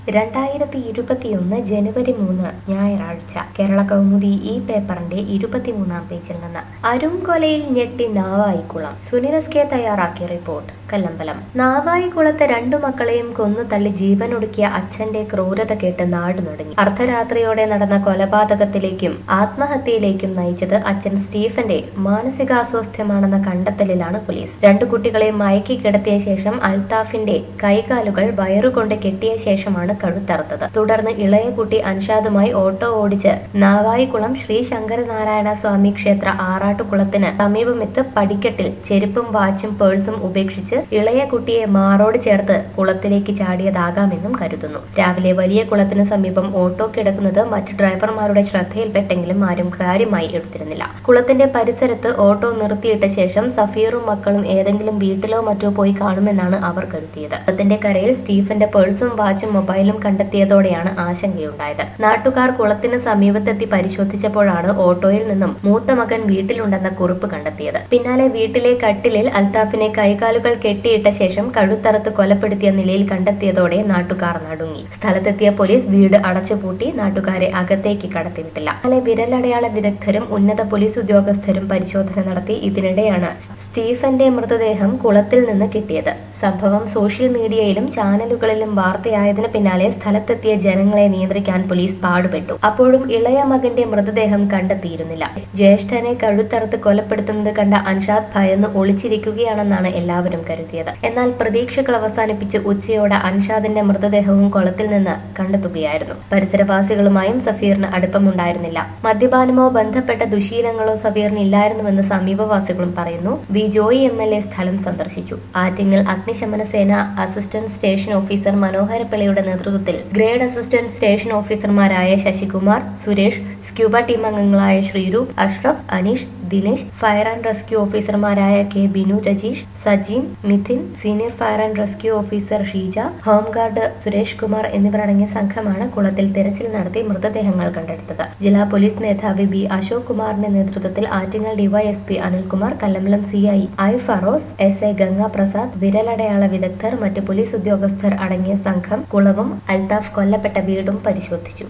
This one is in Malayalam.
രണ്ടായിരത്തി ഇരുപത്തിയൊന്ന് ജനുവരി മൂന്ന് ഞായറാഴ്ച കേരള കൗമുദി ഈ പേപ്പറിന്റെ ഇരുപത്തിമൂന്നാം പേജിൽ നിന്ന് അരും കൊലയിൽ ഞെട്ടി നാവായിക്കുളം സുനിൽ എസ് കെ തയ്യാറാക്കിയ റിപ്പോർട്ട് കല്ലമ്പലം നാവായിക്കുളത്തെ രണ്ടു മക്കളെയും കൊന്നു തള്ളി ജീവനൊടുക്കിയ അച്ഛന്റെ ക്രൂരത കേട്ട് നാട് നടുങ്ങി അർദ്ധരാത്രിയോടെ നടന്ന കൊലപാതകത്തിലേക്കും ആത്മഹത്യയിലേക്കും നയിച്ചത് അച്ഛൻ സ്റ്റീഫന്റെ മാനസികാസ്വാസ്ഥ്യമാണെന്ന കണ്ടെത്തലിലാണ് പോലീസ് രണ്ടു കുട്ടികളെ മയക്കി കിടത്തിയ ശേഷം അൽത്താഫിന്റെ കൈകാലുകൾ വയറുകൊണ്ട് കെട്ടിയ ശേഷമാണ് കഴുത്തറുത്തത് തുടർന്ന് ഇളയ കുട്ടി അൻഷാദുമായി ഓട്ടോ ഓടിച്ച് നാവായിക്കുളം ശ്രീ ശങ്കരനാരായണ സ്വാമി ക്ഷേത്ര ആറാട്ടുകുളത്തിന് സമീപമെത്ത് പടിക്കെട്ടിൽ ചെരുപ്പും വാച്ചും പേഴ്സും ഉപേക്ഷിച്ച് ഇളയ കുട്ടിയെ മാറോട് ചേർത്ത് കുളത്തിലേക്ക് ചാടിയതാകാമെന്നും കരുതുന്നു രാവിലെ വലിയ കുളത്തിന് സമീപം ഓട്ടോ കിടക്കുന്നത് മറ്റു ഡ്രൈവർമാരുടെ ശ്രദ്ധയിൽപ്പെട്ടെങ്കിലും ആരും കാര്യമായി എടുത്തിരുന്നില്ല കുളത്തിന്റെ പരിസരത്ത് ഓട്ടോ നിർത്തിയിട്ട ശേഷം സഫീറും മക്കളും ഏതെങ്കിലും വീട്ടിലോ മറ്റോ പോയി കാണുമെന്നാണ് അവർ കരുതിയത് കുളത്തിന്റെ കരയിൽ സ്റ്റീഫന്റെ പേഴ്സും വാച്ചും മൊബൈലും കണ്ടെത്തിയതോടെയാണ് ആശങ്കയുണ്ടായത് നാട്ടുകാർ കുളത്തിന് സമീപത്തെത്തി പരിശോധിച്ചപ്പോഴാണ് ഓട്ടോയിൽ നിന്നും മൂത്ത മകൻ വീട്ടിലുണ്ടെന്ന കുറിപ്പ് കണ്ടെത്തിയത് പിന്നാലെ വീട്ടിലെ കട്ടിലിൽ അൽത്താഫിനെ കൈകാലുകൾ കെട്ടിയിട്ട ശേഷം കഴുത്തറുത്ത് കൊലപ്പെടുത്തിയ നിലയിൽ കണ്ടെത്തിയതോടെ നാട്ടുകാർ നടുങ്ങി സ്ഥലത്തെത്തിയ പോലീസ് വീട് അടച്ചുപൂട്ടി നാട്ടുകാരെ അകത്തേക്ക് കടത്തിവിട്ടില്ല പിന്നാലെ വിരലടയാള വിദഗ്ധരും ഉന്നത പോലീസ് ഉദ്യോഗസ്ഥരും പരിശോധന നടത്തി ഇതിനിടെയാണ് സ്റ്റീഫന്റെ മൃതദേഹം കുളത്തിൽ നിന്ന് കിട്ടിയത് സംഭവം സോഷ്യൽ മീഡിയയിലും ചാനലുകളിലും വാർത്തയായതിനു പിന്നാലെ സ്ഥലത്തെത്തിയ ജനങ്ങളെ നിയന്ത്രിക്കാൻ പോലീസ് പാടുപെട്ടു അപ്പോഴും ഇളയ മകന്റെ മൃതദേഹം കണ്ടെത്തിയിരുന്നില്ല ജ്യേഷ്ഠനെ കഴുത്തറുത്ത് കൊലപ്പെടുത്തുന്നത് കണ്ട അൻഷാദ് ഭയന്ന് ഒളിച്ചിരിക്കുകയാണെന്നാണ് എല്ലാവരും കരുതിയത് എന്നാൽ പ്രതീക്ഷകൾ അവസാനിപ്പിച്ച് ഉച്ചയോടെ അൻഷാദിന്റെ മൃതദേഹവും കുളത്തിൽ നിന്ന് കണ്ടെത്തുകയായിരുന്നു പരിസരവാസികളുമായും സഫീറിന് അടുപ്പമുണ്ടായിരുന്നില്ല മദ്യപാനമോ ബന്ധപ്പെട്ട ദുശീലങ്ങളോ സഫീറിന് ഇല്ലായിരുന്നുവെന്ന് സമീപവാസികളും പറയുന്നു V Joy M L A സ്ഥലം സന്ദർശിച്ചു ആറ്റിങ്ങൽ അഗ്നിശമന സേന അസിസ്റ്റന്റ് സ്റ്റേഷൻ ഓഫീസർ മനോഹര പിള്ളയുടെ നേതൃത്വത്തിൽ ഗ്രേഡ് അസിസ്റ്റന്റ് സ്റ്റേഷൻ ഓഫീസർമാരായ ശശികുമാർ സുരേഷ് സ്ക്യൂബ ടീം അംഗങ്ങളായ Sreeroop Ashraf Aneesh Dinesh fire and rescue ഓഫീസർമാരായ K Binu Rajeesh Sajeem Midhun senior fire and rescue officer Sheeja home guard Suresh Kumar എന്നിവരടങ്ങിയ സംഘമാണ് കുളത്തിൽ തെരച്ചിൽ നടത്തി മൃതദേഹങ്ങൾ കണ്ടെടുത്തത് ജില്ലാ പോലീസ് മേധാവി ബി അശോക് കുമാറിന്റെ നേതൃത്വത്തിൽ Attingal D Y S P Anilkumar Kallambalam C I I Feroz S A Gangaprasad വിരലടയാള വിദഗ്ധർ മറ്റ് പോലീസ് ഉദ്യോഗസ്ഥർ അടങ്ങിയ സംഘം കുളവും അൽതാഫ് കൊല്ലപ്പെട്ട വീടും പരിശോധിച്ചു